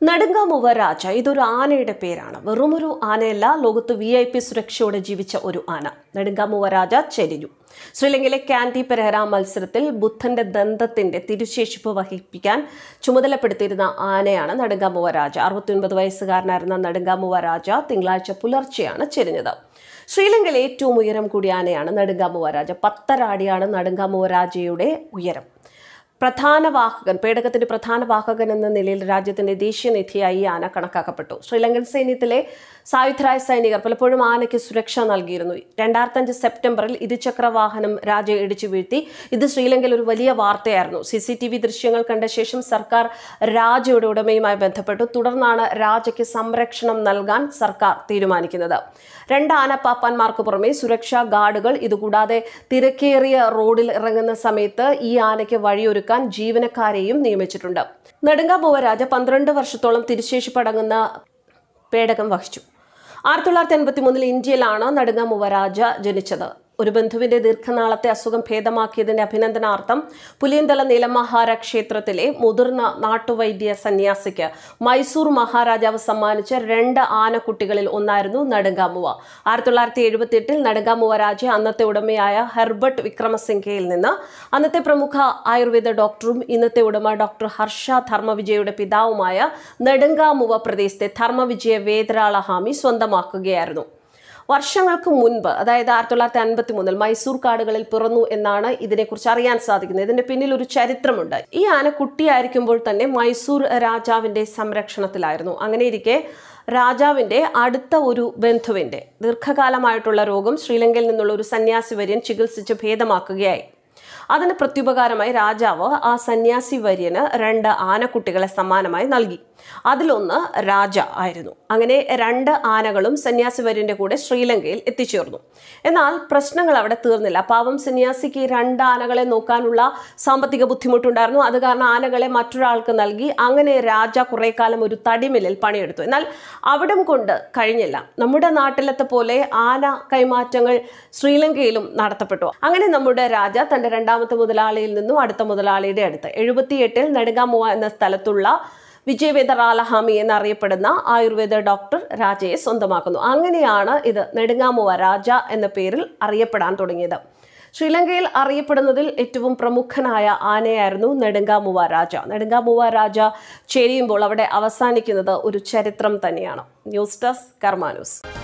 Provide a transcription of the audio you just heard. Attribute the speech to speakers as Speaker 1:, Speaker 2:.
Speaker 1: നെടുങ്കാമുവ രാജ ഇതൊരു ആനയുടെ പേരാണ് വെറുമൊരു ആനയല്ല ലോകത്ത് വി ഐ പി സുരക്ഷയോടെ ജീവിച്ച ഒരു ആന നെടുങ്കാമുവ രാജ ചെരിഞ്ഞു ശ്രീലങ്കയിലെ കാൻഡി പെരഹര മത്സരത്തിൽ ബുദ്ധന്റെ ദന്തത്തിന്റെ തിരുശേഷിപ്പ് വഹിപ്പിക്കാൻ ചുമതലപ്പെടുത്തിയിരുന്ന ആനയാണ് നെടുങ്കാമുവ രാജ അറുപത്തിയൊൻപത് വയസ്സുകാരനായിരുന്ന നെടുങ്കാമുവ രാജ തിങ്കളാഴ്ച പുലർച്ചെയാണ് ചെരിഞ്ഞത് ശ്രീലങ്കയിലെ ഏറ്റവും ഉയരം കൂടിയ ആനയാണ് നെടുങ്കാമുവ രാജ പത്തര അടിയാണ് നെടുങ്കാമുവ രാജയുടെ ഉയരം പ്രധാന വാഹകൻ പേടകത്തിന്റെ പ്രധാന വാഹകൻ എന്ന നിലയിൽ രാജ്യത്തിന്റെ ദേശീയ നിധിയായി ഈ ആന കണക്കാക്കപ്പെട്ടു ശ്രീലങ്കൻ സൈന്യത്തിലെ സായുധരായ സൈനികർ പലപ്പോഴും ആനയ്ക്ക് സുരക്ഷ നൽകിയിരുന്നു രണ്ടായിരത്തഞ്ച് സെപ്റ്റംബറിൽ ഇരുചക്ര വാഹനം രാജയെ ഇടിച്ചു വീഴ്ത്തി ഇത് ശ്രീലങ്കയിൽ ഒരു വലിയ വാർത്തയായിരുന്നു സി സി ടി വി ദൃശ്യങ്ങൾ കണ്ട ശേഷം സർക്കാർ രാജയുടെ ഉടമയുമായി ബന്ധപ്പെട്ടു തുടർന്നാണ് രാജയ്ക്ക് സംരക്ഷണം നൽകാൻ സർക്കാർ തീരുമാനിക്കുന്നത് രണ്ട് ആനപ്പാപ്പാന്മാർക്ക് പുറമെ സുരക്ഷാ ഗാർഡുകൾ ഇതുകൂടാതെ തിരക്കേറിയ റോഡിൽ ഇറങ്ങുന്ന സമയത്ത് ഈ ആനയ്ക്ക് വഴിയൊരുക്കാൻ ജീവനക്കാരെയും നിയമിച്ചിട്ടുണ്ട് നെടുങ്കാമുവ രാജ പന്ത്രണ്ട് വർഷത്തോളം തിരുശേഷിപ്പടങ്ങുന്ന പേടകം വഹിച്ചു ആയിരത്തി തൊള്ളായിരത്തി എൺപത്തി മൂന്നിൽ ഇന്ത്യയിലാണ് നെടുങ്കാമുവ രാജ ജനിച്ചത് ഒരു ബന്ധുവിന്റെ ദീർഘനാളത്തെ അസുഖം ഭേദമാക്കിയതിന്റെ അഭിനന്ദനാർത്ഥം പുലിയന്തല നീലമഹാര ക്ഷേത്രത്തിലെ മുതിർന്ന നാട്ടുവൈദ്യ സന്യാസിക്ക് മൈസൂർ മഹാരാജാവ് സമ്മാനിച്ച രണ്ട് ആനക്കുട്ടികളിൽ ഒന്നായിരുന്നു നെടുങ്കാമുവ ആയിരത്തി തൊള്ളായിരത്തി എഴുപത്തി എട്ടിൽ നെടുങ്കാമുവ രാജ അന്നത്തെ ഉടമയായ ഹെർബർട്ട് വിക്രമസിംഘയിൽ നിന്ന് അന്നത്തെ പ്രമുഖ ആയുർവേദ ഡോക്ടറും ഇന്നത്തെ ഉടമ ഡോക്ടർ ഹർഷ ധർമ്മവിജയുടെ പിതാവുമായ നെടുങ്കാമുവ പ്രദേശത്തെ ധർമ്മവിജയ വേദരാള ഹാമി സ്വന്തമാക്കുകയായിരുന്നു വർഷങ്ങൾക്ക് മുൻപ് അതായത് ആയിരത്തി തൊള്ളായിരത്തി അൻപത്തി മൂന്നിൽ മൈസൂർ കാടുകളിൽ പിറന്നു എന്നാണ് ഇതിനെക്കുറിച്ച് അറിയാൻ സാധിക്കുന്നത് ഇതിന്റെ പിന്നിൽ ഒരു ചരിത്രമുണ്ട് ഈ ആന കുട്ടിയായിരിക്കുമ്പോൾ തന്നെ മൈസൂർ രാജാവിന്റെ സംരക്ഷണത്തിലായിരുന്നു അങ്ങനെ ഇരിക്കെ രാജാവിന്റെ അടുത്ത ഒരു ബന്ധുവിന്റെ ദീർഘകാലമായിട്ടുള്ള രോഗം ശ്രീലങ്കയിൽ നിന്നുള്ള ഒരു സന്യാസി വര്യൻ ചികിത്സിച്ച് ഭേദമാക്കുകയായി അതിന് പ്രത്യുപകാരമായി രാജാവ് ആ സന്യാസി വര്യന് രണ്ട് ആനക്കുട്ടികളെ സമ്മാനമായി നൽകി അതിലൊന്ന് രാജ ആയിരുന്നു അങ്ങനെ രണ്ട് ആനകളും സന്യാസി വര്യന്റെ കൂടെ ശ്രീലങ്കയിൽ എത്തിച്ചേർന്നു എന്നാൽ പ്രശ്നങ്ങൾ അവിടെ തീർന്നില്ല പാവം സന്യാസിക്ക് ഈ രണ്ട് ആനകളെ നോക്കാനുള്ള സാമ്പത്തിക ബുദ്ധിമുട്ടുണ്ടായിരുന്നു അത് കാരണം ആനകളെ മറ്റൊരാൾക്ക് നൽകി അങ്ങനെ രാജ കുറെ കാലം ഒരു തടിമില്ലിൽ പണിയെടുത്തു എന്നാൽ അവിടം കൊണ്ട് കഴിഞ്ഞില്ല നമ്മുടെ നാട്ടിലത്തെ പോലെ ആന കൈമാറ്റങ്ങൾ ശ്രീലങ്കയിലും നടത്തപ്പെട്ടു അങ്ങനെ നമ്മുടെ രാജ തന്റെ രണ്ടാമത്തെ മുതലാളിയിൽ നിന്നും അടുത്ത മുതലാളിയുടെ അടുത്ത് എഴുപത്തിയെട്ടിൽ നെടുങ്കാമുവ എന്ന സ്ഥലത്തുള്ള വിജയവേദ റാലഹാമി എന്നറിയപ്പെടുന്ന ആയുർവേദ ഡോക്ടർ രാജയെ സ്വന്തമാക്കുന്നു അങ്ങനെയാണ് ഇത് നെടുങ്ങാമുവ രാജ എന്ന പേരിൽ അറിയപ്പെടാൻ തുടങ്ങിയത് ശ്രീലങ്കയിൽ അറിയപ്പെടുന്നതിൽ ഏറ്റവും പ്രമുഖനായ ആനയായിരുന്നു നെടുങ്കാമുവ രാജ നെടുങ്കാമുവ രാജ ചെരിയുമ്പോൾ അവിടെ അവസാനിക്കുന്നത് ഒരു ചരിത്രം തന്നെയാണ് ന്യൂസ് ഡെസ്ക് കർമാ ന്യൂസ്